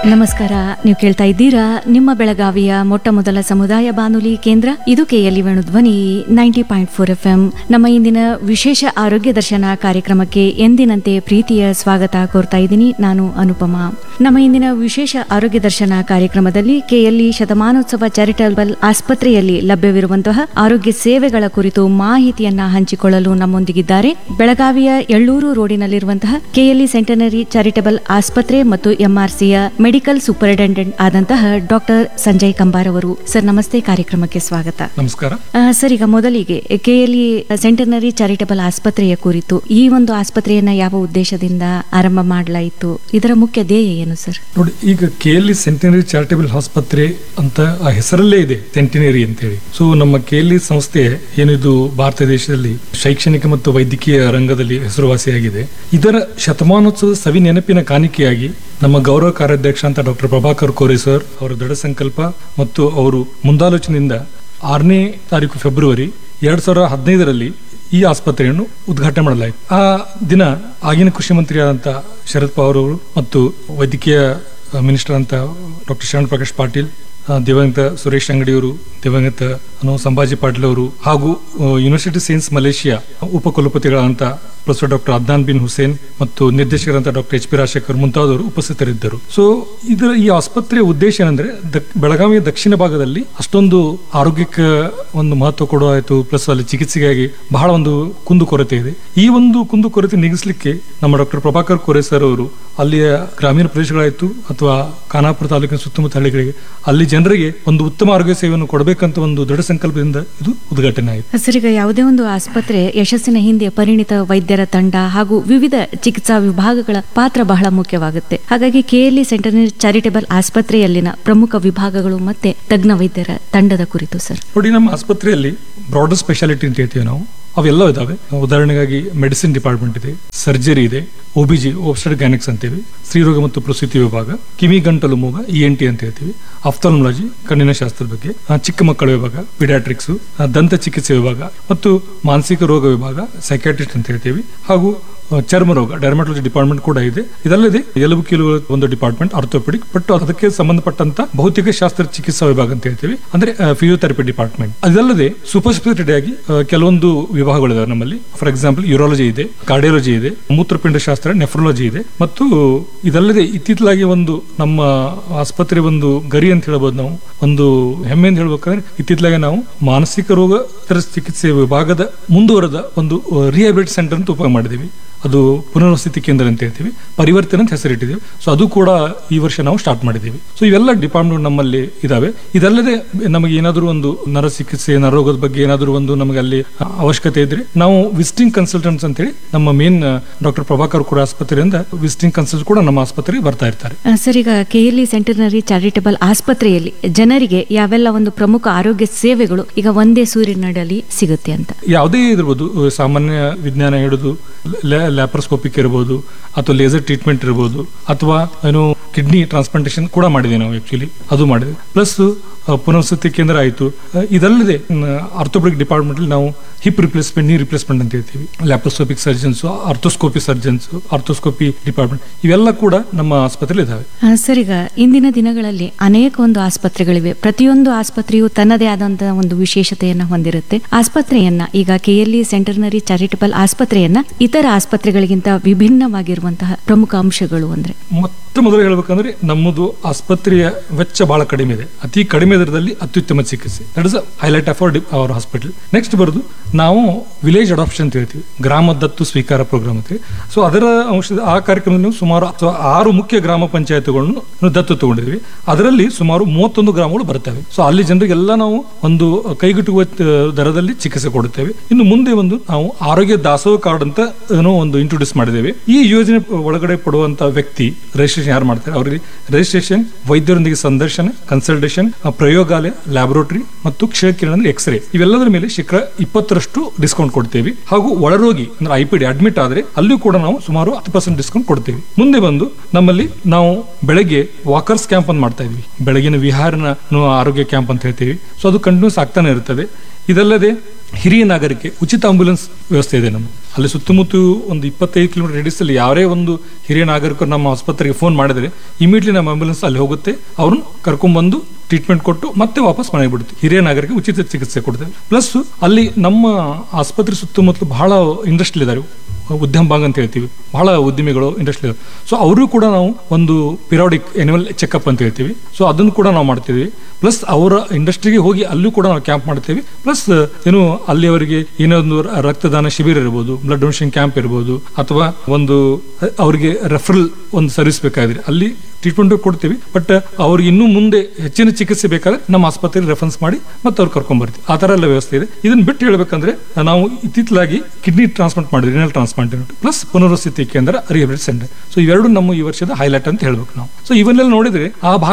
ನಮಸ್ಕಾರ ನೀವು ಕೇಳ್ತಾ ಇದ್ದೀರಾ ನಿಮ್ಮ ಬೆಳಗಾವಿಯ ಮೊಟ್ಟ ಮೊದಲ ಸಮುದಾಯ ಬಾನುಲಿ ಕೇಂದ್ರ ಇದು KLE Venudhwani ninety point four F M ನಮ್ಮ ಇಂದಿನ ವಿಶೇಷ ಆರೋಗ್ಯ ದರ್ಶನ ಕಾರ್ಯಕ್ರಮಕ್ಕೆ ಎಂದಿನಂತೆ ಪ್ರೀತಿಯ ಸ್ವಾಗತ ಕೋರ್ತಾ ಇದ್ದೀನಿ ನಾನು ಅನುಪಮ ನಮ್ಮ ಇಂದಿನ ವಿಶೇಷ ಆರೋಗ್ಯ ದರ್ಶನ ಕಾರ್ಯಕ್ರಮದಲ್ಲಿ ಕೆಎಲ್ಇ ಶತಮಾನೋತ್ಸವ ಚಾರಿಟಬಲ್ ಆಸ್ಪತ್ರೆಯಲ್ಲಿ ಲಭ್ಯವಿರುವಂತಹ ಆರೋಗ್ಯ ಸೇವೆಗಳ ಕುರಿತು ಮಾಹಿತಿಯನ್ನ ಹಂಚಿಕೊಳ್ಳಲು ನಮ್ಮೊಂದಿಗಿದ್ದಾರೆ ಬೆಳಗಾವಿಯ ಎಳ್ಳೂರು ರೋಡಿನಲ್ಲಿರುವಂತಹ ಕೆಎಲ್ಇ ಸೆಂಟನರಿ ಚಾರಿಟಬಲ್ ಆಸ್ಪತ್ರೆ ಮತ್ತು ಎಂಆರ್ಸಿಯ ಮೆಡಿಕಲ್ ಸೂಪರಿಂಟೆಂಡೆಂಟ್ ಆದಂತಹ ಡಾಕ್ಟರ್ ಸಂಜಯ್ ಕಂಬಾರ್ ಅವರು ಸರ್ ನಮಸ್ತೆ ಕಾರ್ಯಕ್ರಮಕ್ಕೆ ಸ್ವಾಗತ ನಮಸ್ಕಾರ ಆ, ಸರ್ ಈಗ ಮೊದಲಿಗೆ ಕೆಎಲ್ಇ ಸೆಂಟನರಿ ಚಾರಿಟಬಲ್ ಆಸ್ಪತ್ರೆಯ ಕುರಿತು ಈ ಒಂದು ಆಸ್ಪತ್ರೆಯನ್ನ ಯಾವ ಉದ್ದೇಶದಿಂದ ಆರಂಭ ಮಾಡಲಾಯಿತು ಇದರ ಮುಖ್ಯ ಧ್ಯೇಯ ಏನು ಸರ್ ನೋಡಿ ಈಗ ಕೆ ಎಲ್ ಸೆಂಟಿನರಿ ಚಾರಿಟಬಲ್ ಆಸ್ಪತ್ರೆ ಅಂತ ಆ ಹೆಸರಲ್ಲೇ ಇದೆ ಸೆಂಟಿನರಿ ಅಂತೇಳಿ ಸೊ ನಮ್ಮ ಕೆ ಎಲ್ ಸಂಸ್ಥೆ ಏನಿದು ಭಾರತ ದೇಶದಲ್ಲಿ ಶೈಕ್ಷಣಿಕ ಮತ್ತು ವೈದ್ಯಕೀಯ ರಂಗದಲ್ಲಿ ಹೆಸರುವಾಸಿಯಾಗಿದೆ ಇದರ ಶತಮಾನೋತ್ಸವದ ಸವಿ ನೆನಪಿನ ಕಾಣಿಕೆಯಾಗಿ ನಮ್ಮ ಗೌರವ ಕಾರ್ಯಾಧ್ಯಕ್ಷ ಅಂತ ಡಾಕ್ಟರ್ ಪ್ರಭಾಕರ್ ಕೋರೆ ಸರ್ ಅವರ ದೃಢ ಸಂಕಲ್ಪ ಮತ್ತು ಅವರು ಮುಂದಾಲೋಚನೆಯಿಂದ ಆರನೇ ತಾರೀಕು ಫೆಬ್ರವರಿ ಎರಡ್ ಸಾವಿರದ ಹದಿನೈದರಲ್ಲಿ ಈ ಆಸ್ಪತ್ರೆಯನ್ನು ಉದ್ಘಾಟನೆ ಮಾಡಲಾಯಿತು ಆ ದಿನ ಆಗಿನ ಕೃಷಿ ಮಂತ್ರಿಯಾದಂಥ ಶರದ್ ಪವಾರ್ ಅವರು ಮತ್ತು ವೈದ್ಯಕೀಯ ಮಿನಿಸ್ಟರ್ ಅಂತ ಡಾಕ್ಟರ್ ಶರಣ್ ಪ್ರಕಾಶ್ ಪಾಟೀಲ್ ಆ, ದಿವಂಗತ ಸುರೇಶ್ ಅಂಗಡಿಯವರು ದಿವಂಗತ ಅನು ಸಂಭಾಜಿ ಪಾಟೀಲ್ ಅವರು ಹಾಗೂ ಆ, ಯೂನಿವರ್ಸಿಟಿ ಸೈನ್ಸ್ ಮಲೇಷಿಯಾ ಉಪಕುಲಪತಿಗಳಂತ professor doctor Adnan bin Hussein ಮತ್ತು ನಿರ್ದೇಶಕರಂತ ಡಾಕ್ಟರ್ ಎಚ್ ಪಿ ರಾಜಶೇಖರ್ ಮುಂತಾದವರು ಉಪಸ್ಥಿತರಿದ್ದರು ಸೊ ಇದರ ಈ ಆಸ್ಪತ್ರೆಯ ಉದ್ದೇಶ ಏನಂದ್ರೆ ದಕ್- ಬೆಳಗಾವಿಯ ದಕ್ಷಿಣ ಭಾಗದಲ್ಲಿ ಅಷ್ಟೊಂದು ಆರೋಗ್ಯಕ್ಕೆ ಒಂದು ಮಹತ್ವ ಕೊಡೋದಾಯ್ತು ಪ್ಲಸ್ ಅಲ್ಲಿ ಚಿಕಿತ್ಸೆಗಾಗಿ ಬಹಳ ಒಂದು ಕುಂದು ಕೊರತೆ ಇದೆ ಈ ಒಂದು ಕುಂದು ಕೊರತೆ ನೀಗಿಸಲಿಕ್ಕೆ ನಮ್ಮ ಡಾಕ್ಟರ್ ಪ್ರಭಾಕರ್ ಕೋರೆ ಸರ್ ಅವರು ಅಲ್ಲಿಯ ಗ್ರಾಮೀಣ ಪ್ರದೇಶಗಳಾಯ್ತು ಅಥವಾ ಖಾನಾಪುರ ತಾಲೂಕಿನ ಸುತ್ತಮುತ್ತ ಹಳ್ಳಿಗಳಿಗೆ ಅಲ್ಲಿ ಜನರಿಗೆ ಒಂದು ಉತ್ತಮ ಆರೋಗ್ಯ ಸೇವೆಯನ್ನು ಕೊಡಬೇಕಂತ ಒಂದು ದೃಢ ಸಂಕಲ್ಪದಿಂದ ಇದು ಉದ್ಘಾಟನೆ ಆಯಿತು ಸರ್ ಈಗ ಯಾವುದೇ ಒಂದು ಆಸ್ಪತ್ರೆ ಯಶಸ್ಸಿನ ಹಿಂದೆ ಪರಿಣಿತ ವೈದ್ಯರ ತಂಡ ಹಾಗೂ ವಿವಿಧ ಚಿಕಿತ್ಸಾ ವಿಭಾಗಗಳ ಪಾತ್ರ ಬಹಳ ಮುಖ್ಯವಾಗುತ್ತೆ ಹಾಗಾಗಿ ಕೆಎಲ್ಇ ಸೆಂಟನರಿ ಚಾರಿಟಬಲ್ ಆಸ್ಪತ್ರೆಯಲ್ಲಿನ ಪ್ರಮುಖ ವಿಭಾಗಗಳು ಮತ್ತೆ ತಜ್ಞ ವೈದ್ಯರ ತಂಡದ ಕುರಿತು ಸರ್ ನೋಡಿ ನಮ್ಮ ಆಸ್ಪತ್ರೆಯಲ್ಲಿ ಬ್ರಾಡರ್ ಸ್ಪೆಷಾಲಿಟಿ ಅಂತ ಹೇಳ್ತೀವಿ ನಾವು ಅವೆಲ್ಲ ಇದಾವೆ ಉದಾಹರಣೆಗಾಗಿ ಮೆಡಿಸಿನ್ ಡಿಪಾರ್ಟ್ಮೆಂಟ್ ಇದೆ ಸರ್ಜರಿ ಇದೆ ಒಬಿಜಿ ಓಬ್ಸ್ಟೆಡ್ ಗ್ಯಾನಿಕ್ಸ್ ಅಂತೀವಿ ಸ್ತ್ರೀರೋಗ ಮತ್ತು ಪ್ರಸೂತಿ ವಿಭಾಗ ಕಿವಿ ಗಂಟಲು ಮೂಗ ಇ ಎನ್ ಟಿ ಅಂತ ಹೇಳ್ತೀವಿ ಆಫ್ಥಾಲ್ಮಾಲಜಿ ಕಣ್ಣಿನ ಶಾಸ್ತ್ರದ ಬಗ್ಗೆ ಆ, ಚಿಕ್ಕ ಮಕ್ಕಳ ವಿಭಾಗ ಪಿಡಿಯಾಟ್ರಿಕ್ಸ್ ದಂತ ಚಿಕಿತ್ಸೆ ವಿಭಾಗ ಮತ್ತು ಮಾನಸಿಕ ರೋಗ ವಿಭಾಗ ಸೈಕ್ಯಾಟ್ರಿಸ್ಟ್ ಅಂತ ಹೇಳ್ತೀವಿ ಹಾಗೂ ಆ, ಚರ್ಮ ರೋಗ ಡರ್ಮಟಾಲಜಿ ಡಿಪಾರ್ಟ್ಮೆಂಟ್ ಕೂಡ ಇದೆ ಇದಲ್ಲದೆ ಎಲುಬು ಕೀಲುಗಳ ಒಂದು ಡಿಪಾರ್ಟ್ಮೆಂಟ್ ಆರ್ಥೋಪೆಡಿಕ್ ಬಟ್ ಅದಕ್ಕೆ ಸಂಬಂಧಪಟ್ಟಂತ ಭೌತಿಕ ಶಾಸ್ತ್ರ ಚಿಕಿತ್ಸಾ ವಿಭಾಗ ಅಂತ ಹೇಳ್ತೀವಿ ಅಂದ್ರೆ ಫಿಸಿಯೋಥೆರಪಿ ಡಿಪಾರ್ಟ್ಮೆಂಟ್ ಅದಲ್ಲದೆ ಸೂಪರ್ ಸ್ಪೆಸಿಲಿಟಿ ಆಗಿ ಆ, ಕೆಲವೊಂದು ವಿಭಾಗಗಳಿದಾವೆ ನಮ್ಮಲ್ಲಿ ಫಾರ್ ಎಕ್ಸಾಂಪಲ್ ಯೂರಾಲಜಿ ಇದೆ ಕಾರ್ಡಿಯಾಲಜಿ ಇದೆ ಮೂತ್ರಪಿಂಡ ಶಾಸ್ತ್ರ ನೆಫ್ರಾಲಜಿ ಇದೆ ಮತ್ತು ಇದಲ್ಲದೆ ಇತ್ತಿತ್ತಲಾಗಿ ಒಂದು ನಮ್ಮ ಆಸ್ಪತ್ರೆ ಒಂದು ಗರಿ ಅಂತ ಹೇಳ್ಬೋದು ನಾವು ಒಂದು ಹೆಮ್ಮೆ ಅಂತ ಹೇಳ್ಬೇಕಂದ್ರೆ ಇತ್ತಿತ್ತಲಾಗಿ ನಾವು ಮಾನಸಿಕ ರೋಗ ಇತರ ಚಿಕಿತ್ಸೆ ವಿಭಾಗದ ಮುಂದುವರೆದ ಒಂದು ರಿಹ್ಯಾಬಿಲಿಟಿ ಸೆಂಟರ್ ಅಂತ ಉಪಯೋಗ ಮಾಡಿದ್ದೀವಿ ಅದು ಪುನರ್ವಸತಿ ಕೇಂದ್ರ ಅಂತ ಹೇಳ್ತೀವಿ ಪರಿವರ್ತನೆ ಅಂತ ಹೆಸರಿಟ್ಟಿದ್ದೀವಿ ಸೊ ಅದು ಕೂಡ ಈ ವರ್ಷ ನಾವು ಸ್ಟಾರ್ಟ್ ಮಾಡಿದ್ದೀವಿ ಸೊ ಇವೆಲ್ಲ ಡಿಪಾರ್ಟ್ಮೆಂಟ್ ನಮ್ಮಲ್ಲಿ ಇದಾವೆ ಇದಲ್ಲದೆ ನಮಗೆ ಏನಾದರೂ ಒಂದು ನರ ಚಿಕಿತ್ಸೆ ನರರೋಗದ ಬಗ್ಗೆ ಏನಾದರೂ ಒಂದು ನಮಗೆ ಅಲ್ಲಿ ಅವಶ್ಯಕತೆ ಇದ್ರೆ ನಾವು ವಿಸಿಟಿಂಗ್ ಕನ್ಸಲ್ಟೆಂಟ್ಸ್ ಅಂತೇಳಿ ನಮ್ಮ ಮೇನ್ ಡಾಕ್ಟರ್ ಪ್ರಭಾಕರ್ ಕೂಡ ಆಸ್ಪತ್ರೆಯಿಂದ ವಿಸಿಟಿಂಗ್ ಕನ್ಸಲ್ಟ್ ಕೂಡ ನಮ್ಮ ಆಸ್ಪತ್ರೆಗೆ ಬರ್ತಾ ಇರ್ತಾರೆ ಆ, ಸರ್ ಈಗ ಕೆಎಲ್ಇ ಸೆಂಟನರಿ ಚಾರಿಟಬಲ್ ಆಸ್ಪತ್ರೆಯಲ್ಲಿ ಜನರಿಗೆ ಯಾವೆಲ್ಲ ಒಂದು ಪ್ರಮುಖ ಆರೋಗ್ಯ ಸೇವೆಗಳು ಈಗ ಒಂದೇ ಸೂರಿನಡಲಿ ಸಿಗುತ್ತೆ ಅಂತ ಯಾವುದೇ ಇರ್ಬೋದು ಅಹ್, ಸಾಮಾನ್ಯ ವಿಜ್ಞಾನ ಹಿಡಿದು ಲ್ಯಾಪ್ರೋಸ್ಕೋಪಿಕ್ ಇರ್ಬೋದು ಅಥವಾ ಲೇಸರ್ ಟ್ರೀಟ್ಮೆಂಟ್ ಇರ್ಬೋದು ಅಥವಾ ಏನು ಕಿಡ್ನಿ ಟ್ರಾನ್ಸ್ಪ್ಲಾಂಟೇಷನ್ ಕೂಡ ಮಾಡಿದೆ ನಾವು ಆಕ್ಚುಲಿ ಅದು ಮಾಡಿದೆ ಪ್ಲಸ್ ಪುನರ್ವಸತಿ ಕೇಂದ್ರ ಆಯಿತು ಇದಲ್ಲದೆ ಆರ್ಥೋಪೆಡಿಕ್ ಡಿಪಾರ್ಟ್ಮೆಂಟ್ ನಾವು ಹಿಪ್ ರಿಪ್ಲೇಸ್ಮೆಂಟ್ ನೀ ರಿಪ್ಲೇಸ್ಮೆಂಟ್ ಅಂತ ಹೇಳ್ತೀವಿ laparoscopic surgeons arthroscopy surgeons arthroscopy department ಇವೆಲ್ಲ ಕೂಡ ನಮ್ಮ ಆಸ್ಪತ್ರೆಯಲ್ಲಿ ಇದಾವೆ ಆ, ಸರ್ ಈಗ ಇಂದಿನ ದಿನಗಳಲ್ಲಿ ಅನೇಕ ಒಂದು ಆಸ್ಪತ್ರೆಗಳಿವೆ ಪ್ರತಿಯೊಂದು ಆಸ್ಪತ್ರೆಯು ತನ್ನದೇ ಆದಂತಹ ಒಂದು ವಿಶೇಷತೆಯನ್ನ ಹೊಂದಿರುತ್ತೆ ಆಸ್ಪತ್ರೆಯನ್ನ ಈಗ ಕೆಎಲ್ಇ ಸೆಂಟರ್ನರಿ ಚಾರಿಟಬಲ್ ಆಸ್ಪತ್ರೆಯನ್ನ ಇತರ ಆಸ್ಪತ್ರೆಗಳಿಗಿಂತ ವಿಭಿನ್ನವಾಗಿರುವಂತಹ ಪ್ರಮುಖ ಅಂಶಗಳು ಅಂದ್ರೆ ಮೊತ್ತ ಮೊದಲು ಹೇಳ್ಬೇಕಂದ್ರೆ ನಮ್ಮದು ಆಸ್ಪತ್ರೆಯ ವೆಚ್ಚ ಬಹಳ ಕಡಿಮೆ ಇದೆ ಅತಿ ಕಡಿಮೆ ದರದಲ್ಲಿ ಅತ್ಯುತ್ತಮ ಚಿಕಿತ್ಸೆ that is highlight of our our hospital next ಬರೋದು ನಾವು ವಿಲೇಜ್ ಅಡಾಪ್ಷನ್ ಅಂತ ಹೇಳ್ತೀವಿ ಗ್ರಾಮ ದತ್ತು ಸ್ವೀಕಾರ ಪ್ರೋಗ್ರಾಮ್ ಅಂತೀವಿ ಸೊ ಅದರ ಅಂಶದ ಆ ಕಾರ್ಯಕ್ರಮದಲ್ಲಿ ನಾವು ಸುಮಾರು ಅಥವಾ ಆರು ಮುಖ್ಯ ಗ್ರಾಮ ಪಂಚಾಯತ್ಗಳನ್ನು ನಾವು ದತ್ತು ತಗೊಂಡಿದ್ವಿ ಅದರಲ್ಲಿ ಸುಮಾರು ಮೂವತ್ತೊಂದು ಗ್ರಾಮಗಳು ಬರ್ತವೆ ಸೊ ಅಲ್ಲಿ ಜನರಿಗೆಲ್ಲ ನಾವು ಒಂದು ಕೈಗೆಟುಕುವ ಆ, ದರದಲ್ಲಿ ಚಿಕಿತ್ಸೆ ಕೊಡುತ್ತೇವೆ ಇನ್ನು ಮುಂದೆ ಒಂದು ನಾವು ಆರೋಗ್ಯ ದಾಸೋಹ ಕಾರ್ಡ್ ಅಂತ ಏನೋ ಒಂದು ಇಂಟ್ರೊಡ್ಯೂಸ್ ಮಾಡಿದ್ದೇವೆ ಈ ಯೋಜನೆ ಒಳಗಡೆ ಪಡುವಂತ ವ್ಯಕ್ತಿ ರಿಜಿಸ್ಟ್ರೇಷನ್ ಯಾರು ಮಾಡ್ತಾರೆ ಅವರಿಗೆ ರಿಜಿಸ್ಟ್ರೇಷನ್ ವೈದ್ಯರೊಂದಿಗೆ ಸಂದರ್ಶನ ಕನ್ಸಲ್ಟೇಷನ್ ಪ್ರಯೋಗಾಲಯ ಲ್ಯಾಬೊರೇಟರಿ ಮತ್ತು ಕ್ಷಯಕಿರಣ ಅಂದ್ರೆ ಎಕ್ಸ್ರೇ ಇವೆಲ್ಲದರ ಮೇಲೆ ಶೇಕಡ ಇಪ್ಪತ್ತರಷ್ಟು ಡಿಸ್ಕೌಂಟ್ ಕೊಡ್ತೇವೆ ಹಾಗೂ ಒಳರೋಗಿ ಅಂದ್ರೆ ಐ ಪಿ ಡಿ ಅಡ್ಮಿಟ್ ಆದ್ರೆ ಅಲ್ಲೂ ಕೂಡ ನಾವು ಸುಮಾರು ಹತ್ತು ಪರ್ಸೆಂಟ್ ಡಿಸ್ಕೌಂಟ್ ಕೊಡ್ತೇವೆ ಮುಂದೆ ಬಂದು ನಮ್ಮಲ್ಲಿ ನಾವು ಬೆಳಗ್ಗೆ ವಾಕರ್ಸ್ ಕ್ಯಾಂಪ್ ಅಂತ ಮಾಡ್ತಾ ಇದ್ವಿ ಬೆಳಗಿನ ವಿಹಾರನ ಆರೋಗ್ಯ ಕ್ಯಾಂಪ್ ಅಂತ ಹೇಳ್ತೀವಿ ಸೊ ಅದು ಕಂಟಿನ್ಯೂಸ್ ಆಗ್ತಾನೆ ಇರ್ತದೆ ಇದಲ್ಲದೆ ಹಿರಿಯ ನಾಗರಿಕೆ ಉಚಿತ ಆಂಬ್ಯುಲೆನ್ಸ್ ವ್ಯವಸ್ಥೆ ಇದೆ ನಮ್ಮ ಅಲ್ಲಿ ಸುತ್ತಮುತ್ತ ಒಂದು ಇಪ್ಪತ್ತೈದು ಕಿಲೋಮೀಟರ್ ರೇಡಿಯಸ್ ಅಲ್ಲಿ ಯಾರೇ ಒಂದು ಹಿರಿಯ ನಾಗರಿಕರು ನಮ್ಮ ಆಸ್ಪತ್ರೆಗೆ ಫೋನ್ ಮಾಡಿದ್ರೆ ಇಮಿಡಿಯೇಟ್ಲಿ ನಮ್ಮ ಆಂಬ್ಯುಲೆನ್ಸ್ ಅಲ್ಲಿ ಹೋಗುತ್ತೆ ಅವ್ರನ್ನ ಕರ್ಕೊಂಡ್ಬಂದು ಟ್ರೀಟ್ಮೆಂಟ್ ಕೊಟ್ಟು ಮತ್ತೆ ವಾಪಸ್ ಮನೆಗೆ ಬಿಡುತ್ತೆ ಹಿರಿಯ ನಾಗರಿಕ ಉಚಿತ ಚಿಕಿತ್ಸೆ ಕೊಡ್ತೇವೆ ಪ್ಲಸ್ ಅಲ್ಲಿ ನಮ್ಮ ಆಸ್ಪತ್ರೆ ಸುತ್ತಮುತ್ತಲು ಬಹಳ ಇಂಡಸ್ಟ್ರಿ ಇದಾವೆ ಉದ್ಯಮ ಭಾಗ ಅಂತ ಹೇಳ್ತೀವಿ ಬಹಳ ಉದ್ಯಮಿಗಳು ಇಂಡಸ್ಟ್ರಿ ಸೊ ಅವರು ಕೂಡ ನಾವು ಒಂದು ಪಿರಿಯಾಡಿಕ್ ಎನ್ಯುವಲ್ ಚೆಕಪ್ ಅಂತ ಹೇಳ್ತೀವಿ ಸೊ ಅದನ್ನು ಕೂಡ ನಾವು ಮಾಡ್ತೀವಿ ಪ್ಲಸ್ ಅವರ ಇಂಡಸ್ಟ್ರಿಗೆ ಹೋಗಿ ಅಲ್ಲೂ ಕೂಡ ನಾವು ಕ್ಯಾಂಪ್ ಮಾಡ್ತೀವಿ ಪ್ಲಸ್ ಏನು ಅಲ್ಲಿ ಅವರಿಗೆ ಏನೋ ಒಂದು ರ- ರಕ್ತದಾನ ಶಿಬಿರ ಇರ್ಬೋದು ಬ್ಲಡ್ ಡೊನೇಷನ್ ಕ್ಯಾಂಪ್ ಇರ್ಬೋದು ಅಥವಾ ಒಂದು ಅ- ಅವರಿಗೆ ರೆಫರಲ್ ಒಂದು ಸರ್ವಿಸ್ ಬೇಕಾದ್ರೆ ಅಲ್ಲಿ ಟ್ರೀಟ್ಮೆಂಟ್ ಕೊಡ್ತೀವಿ ಬಟ್ ಅವ್ರಿಗೆ ಇನ್ನೂ ಮುಂದೆ ಹೆಚ್ಚಿನ ಚಿಕಿತ್ಸೆ ಬೇಕಾದ್ರೆ ನಮ್ಮ ಆಸ್ಪತ್ರೆಗೆ ರೆಫರೆನ್ಸ್ ಮಾಡಿ ಮತ್ತೆ ಅವ್ರು ಕರ್ಕೊಂಡ್ ಬರ್ತೀವಿ ಆ ತರ ಎಲ್ಲ ವ್ಯವಸ್ಥೆ ಇದೆ ಇದನ್ನ ಬಿಟ್ಟು ಹೇಳ್ಬೇಕಂದ್ರೆ ನಾವು ಇತ್ತಿತ್ತಲಾಗಿ ಕಿಡ್ನಿ ಟ್ರಾನ್ಸ್ಪ್ಲಾಂಟ್ ಮಾಡಿದ್ವಿ ರಿನಲ್ ಟ್ರಾನ್ಸ್ಪ್ಲಾಂಟ್ ಪ್ಲಸ್ ಪುನರ್ವಸತಿ ಕೇಂದ್ರ ರಿಹಬಿಲಿಟ್ ಸೆಂಟರ್ ಸೊ ಇವೆರಡು ನಮ್ಮ ಈ ವರ್ಷದ ಹೈಲೈಟ್ ಅಂತ ಹೇಳ್ಬೇಕು ನಾವು ಸೊ ಇವನ್ನೆಲ್ಲ ನೋಡಿದ್ರೆ ಆ ಭಾಗ